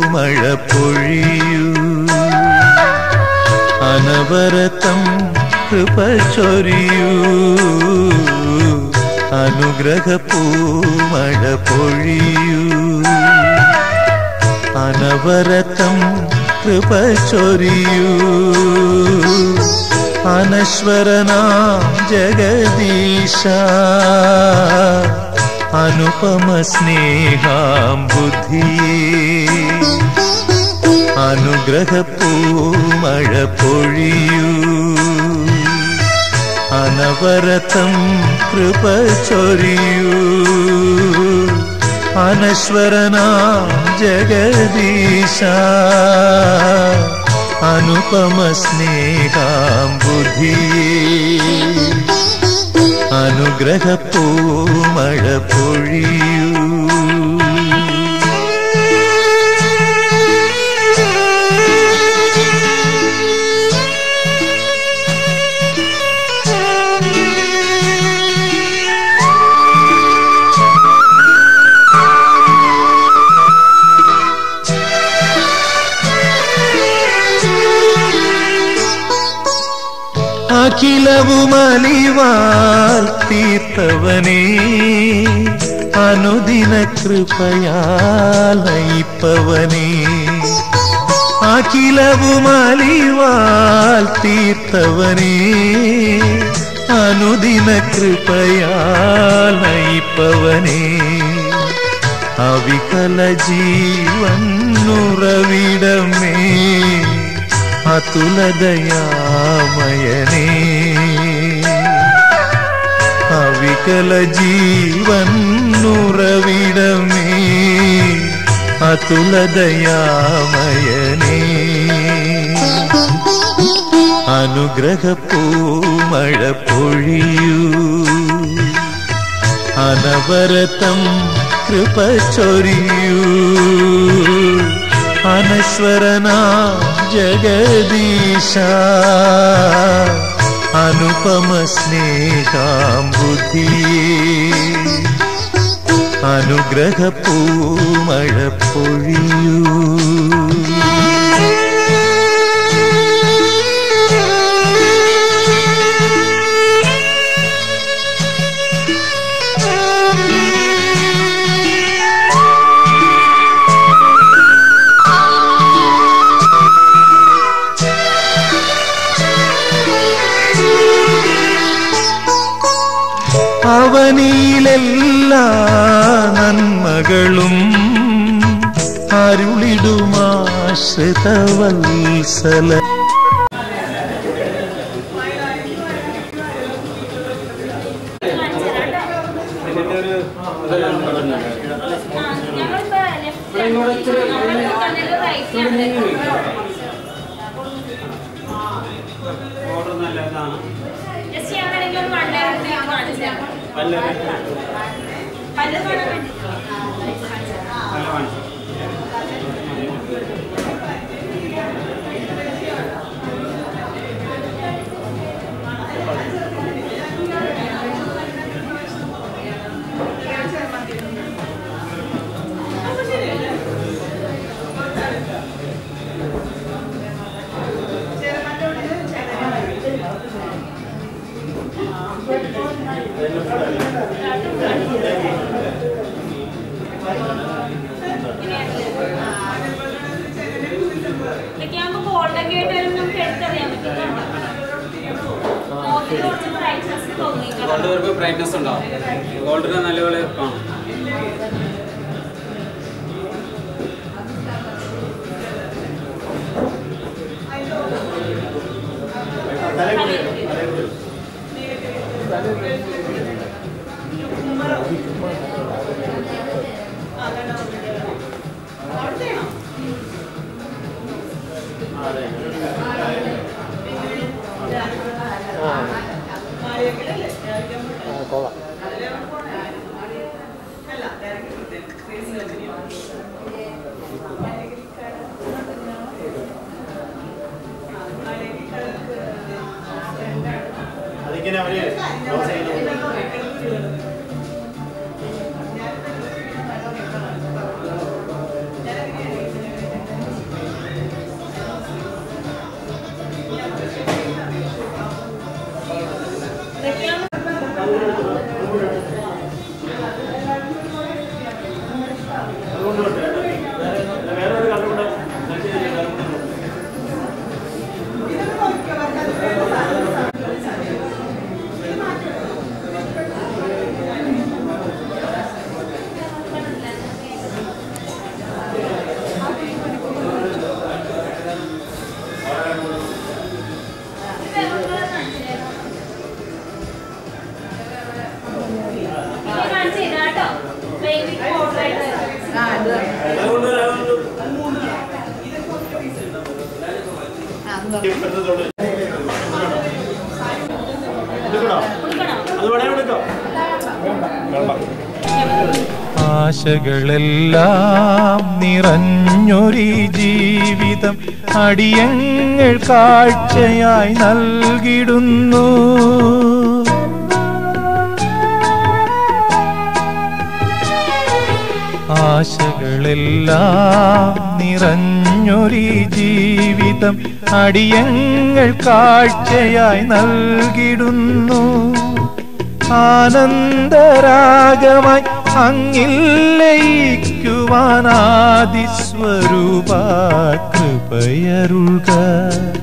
പൂമഴ പൊഴിയൂ അനവരതം കൃപ ചൊരിയൂ അനുഗ്രഹ പൂമഴ പൊഴിയൂ അനവരതം കൃപ ചൊരിയൂ അനശ്വരനാം ജഗദീശ അനുപമ സ്നേഹാം ബുദ്ധിയേ അനുഗ്രഹ പൂമഴ പൊഴിയൂ അനവരതം കൃപ ചൊരിയൂ അനശ്വരനാം ജഗദീശ അനുപമ സ്നേഹാം ബുദ്ധിയേ അനുഗ്രഹ പൂമഴ പൊഴിയൂ അഖിലവുമലിവാൽ തീർത്തവനേ അനുദിന കൃപയാൽ നയിപ്പവനേ അഖിലവുമലിവാൽ തീർത്തവനേ അനുദിന കൃപയാൽ നയിപ്പവനേ അവികല ജീവൻ ഉറവിടമേ അതുലതയാമയനേ അവികല ജീവൻ ഉറവിടമേ അതുലതയാമയനേ അനുഗ്രഹ പൂമഴ പൊഴിയൂ അനവരതം കൃപ ചൊരിയൂ അനശ്വരന ജഗദീശ അനുപമ സ്നേഹാം ബുദ്ധിയേ അനുഗ്രഹ പൂമഴ പൊഴിയൂ അവനിയിലെല്ലാ നന്മകളും അരുളിടുമാശ്രിതവത്സല ഓർഡർ നല്ലതാണ് ജസ്റ്റ് ഞങ്ങളെങ്കിലും ഒരു വൺ ഡേ കാണിച്ചു തരാം പല്ല പല്ല് കാണാൻ വേണ്ടി നല്ല കാണിച്ചു ഇതൊക്കെ ആകുമ്പോൾ ഗോൾഡൊക്കെ ആയിട്ട് വരുമ്പോൾ നമുക്ക് എടുത്തറിയാൻ പറ്റും നോക്കിൽ കുറച്ച് ബ്രൈറ്റ്നസ് തോന്നിക്കണം ഗോൾഡ് വർക്ക് ബ്രൈറ്റ്നസ് ഉണ്ടാവും ഗോൾഡിന് നല്ലപോലെ കാണും അതിങ്ങനെ അവര് ക്ലോസ് ചെയ്യുന്നു എടുത്തോളൂ. എടുക്കണോ? അത് വേണേ എടുക്കാം ആശകളെല്ലാം നിറഞ്ഞൊരു ജീവിതം അടിയങ്ങൾ കാഴ്ചയായി നൽകിടുന്നു ആശകളെല്ലാം നിറഞ്ഞൊരു ജീവിതം അടിയങ്ങൾ കാഴ്ചയായി നൽകിടുന്നു ആനന്ദരാഗമായി അങ്ങിൽ ലയിക്കുവാനാദിസ്വരൂപ കൃപയരുൾക